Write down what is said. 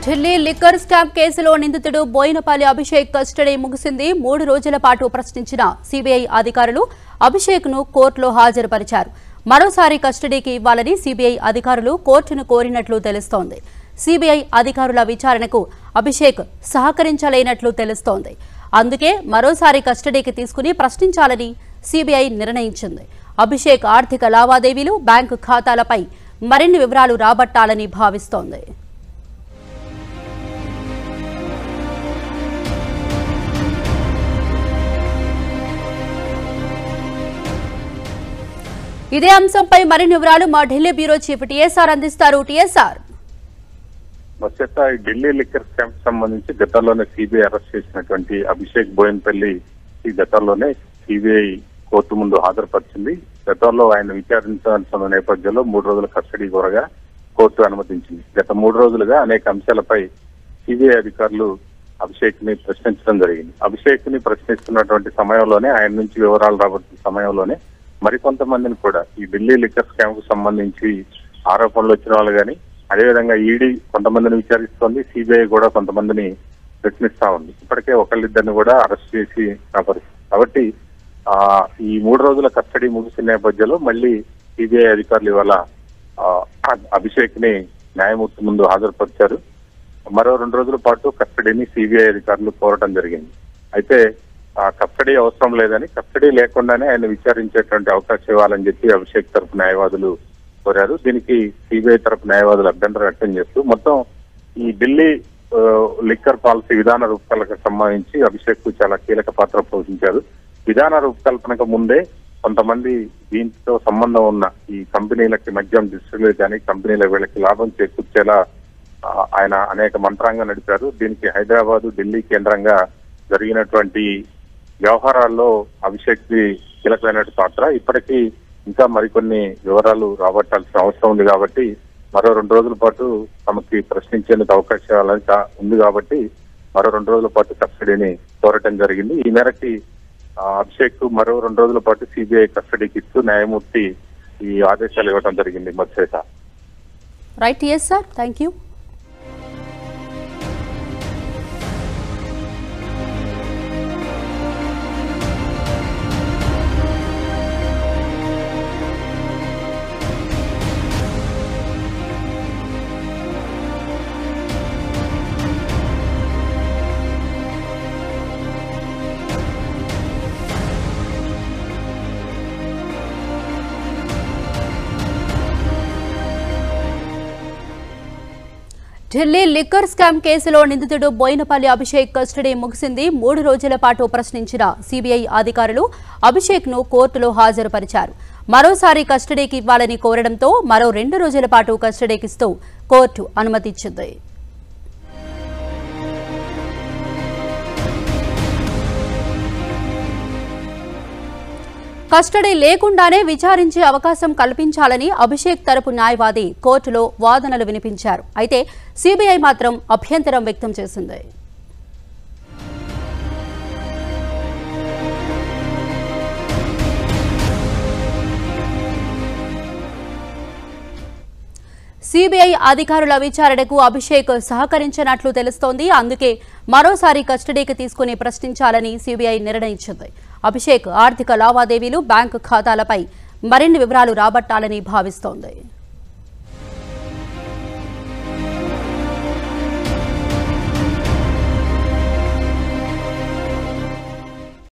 Delhi liquor scam కేసులో నిందితుడు Boinapalli Abhishek custody ముగిసింది మూడు రోజుల పాటు ప్రశ్నించిన సిబిఐ అధికారులు అభిషేక్ ను కోర్టులో హాజరుపరిచారు మరోసారి కస్టడీకి ఇవ్వాలని సిబిఐ అధికారులు కోర్టును కోరినట్లు తెలుస్తోంది సిబిఐ అధికారుల విచారణకు అభిషేక్ సహకరించలేనట్లు తెలుస్తోంది అందుకే మరోసారి కస్టడీకి తీసుకుని ప్రశ్నించాలని సిబిఐ నిర్ణయించింది అభిషేక్ ఆర్థిక లావాదేవీలు బ్యాంకు ఖాతాలపై మరిన్ని వివరాలు రాబట్టాలని భావిస్తోంది ఇదే అంశంపై మరిన్ని వివరాలు మా ఢిల్లీ బ్యూరో చీఫ్ టీఎస్ఆర్ అందిస్తారు టీఎస్ఆర్ వచ్చేట ఈ ఢిల్లీ లిక్కర్ స్కామ్ సంబంధించి గతంలోనే సిబిఐ అరెస్ట్ చేసినటువంటి అభిషేక్ బోయన్పల్లి ఈ గతంలోనే సిబిఐ కోర్టు ముందు హాజరుపరిచింది గతంలో ఆయన విచారించాల్సిన నేపథ్యంలో మూడు రోజుల కస్టడీ కోరగా కోర్టు అనుమతించింది గత మూడు రోజులుగా అనేక అంశాలపై సిబిఐ అధికారులు అభిషేక్ ని ప్రశ్నించడం జరిగింది అభిషేక్ ని ప్రశ్నిస్తున్నటువంటి సమయంలోనే ఆయన నుంచి వివరాలు రాబడుతున్న సమయంలోనే మరికొంతమందిని కూడా ఈ ఢిల్లీ లిక్కర్ స్కామ్ కు సంబంధించి ఆరోపణలు వచ్చిన వాళ్ళు కానీ అదేవిధంగా ఈడీ కొంతమందిని విచారిస్తోంది సిబిఐ కూడా కొంతమందిని ప్రశ్నిస్తా ఉంది ఇప్పటికే ఒకళ్ళిద్దరిని కూడా అరెస్ట్ చేసి ఆ పరిస్థితి కాబట్టి ఆ ఈ మూడు రోజుల కస్టడీ ముగిసిన నేపథ్యంలో మళ్ళీ సిబిఐ అధికారులు ఇవాళ ఆ, అభిషేక్ ని న్యాయమూర్తి ముందు హాజరుపరిచారు మరో రెండు రోజుల పాటు కస్టడీని సిబిఐ అధికారులు కోరటం జరిగింది అయితే ఆ కస్టడీ అవసరం లేదని కస్టడీ లేకుండానే ఆయన విచారించేటువంటి అవకాశం ఇవ్వాలని చెప్పి అభిషేక్ తరపు న్యాయవాదులు కోరారు దీనికి సిబిఐ తరపు న్యాయవాదులు అభ్యంతరం వ్యక్తం చేస్తూ మొత్తం ఈ ఢిల్లీ ఆ, లిక్కర్ పాలసీ విధాన రూపకల్పనకు సంబంధించి అభిషేక్ కు చాలా కీలక పాత్ర పోషించారు విధాన రూపకల్పనకు ముందే కొంతమంది దీంతో సంబంధం ఉన్న ఈ కంపెనీలకి మద్యం డిస్ట్రిబ్యూట్ కానీ కంపెనీల వీళ్ళకి లాభం చేకూర్చేలా ఆ, ఆయన అనేక మంత్రాంగం నడిపారు దీనికి హైదరాబాద్ ఢిల్లీ కేంద్రంగా జరిగినటువంటి వ్యవహారాల్లో అభిషేక్ ది కీలకమైన పాత్ర ఇప్పటికీ ఇంకా మరికొన్ని వివరాలు రాబట్టాల్సిన అవసరం ఉంది కాబట్టి మరో రెండు రోజుల పాటు తమకి ప్రశ్నించేందుకు అవకాశం ఇవ్వాలని కా- ఉంది కాబట్టి మరో రెండు రోజుల పాటు కస్టడీని కోరటం జరిగింది ఈ మేరకి ఆ, అభిషేక్ కు మరో రెండు రోజుల పాటు సిబిఐ కస్టడీకి ఇస్తూ న్యాయమూర్తి ఈ ఆదేశాలు ఇవ్వడం జరిగింది మధ్యత right TSR thank you Delhi liquor scam కేసులో నిందితుడు బోయినపల్లి అభిషేక్ కస్టడీ ముగిసింది మూడు రోజుల పాటు ప్రశ్నించిన సిబిఐ అధికారులు అభిషేక్ ను కోర్టులో హాజరుపరిచారు మరోసారి కస్టడీకి ఇవ్వాలని కోరడంతో మరో రెండు రోజుల పాటు కస్టడీకిస్తూ కోర్టు అనుమతిచ్చింది కస్టడీ లేకుండానే విచారించే అవకాశం కల్పించాలని అభిషేక్ తరపు న్యాయవాది కోర్టులో వాదనలు వినిపించారు అయితే సిబిఐ మాత్రం అభ్యంతరం వ్యక్తం చేసింది సిబిఐ అధికారుల విచారణకు అభిషేక్ సహకరించినట్లు తెలుస్తోంది అందుకే మరోసారి కస్టడీకి తీసుకుని ప్రశ్నించాలని సిబిఐ నిర్ణయించింది అభిషేక్ ఆర్థిక లావాదేవీలు బ్యాంకు ఖాతాలపై మరిన్ని వివరాలు రాబట్టాలని భావిస్తోంది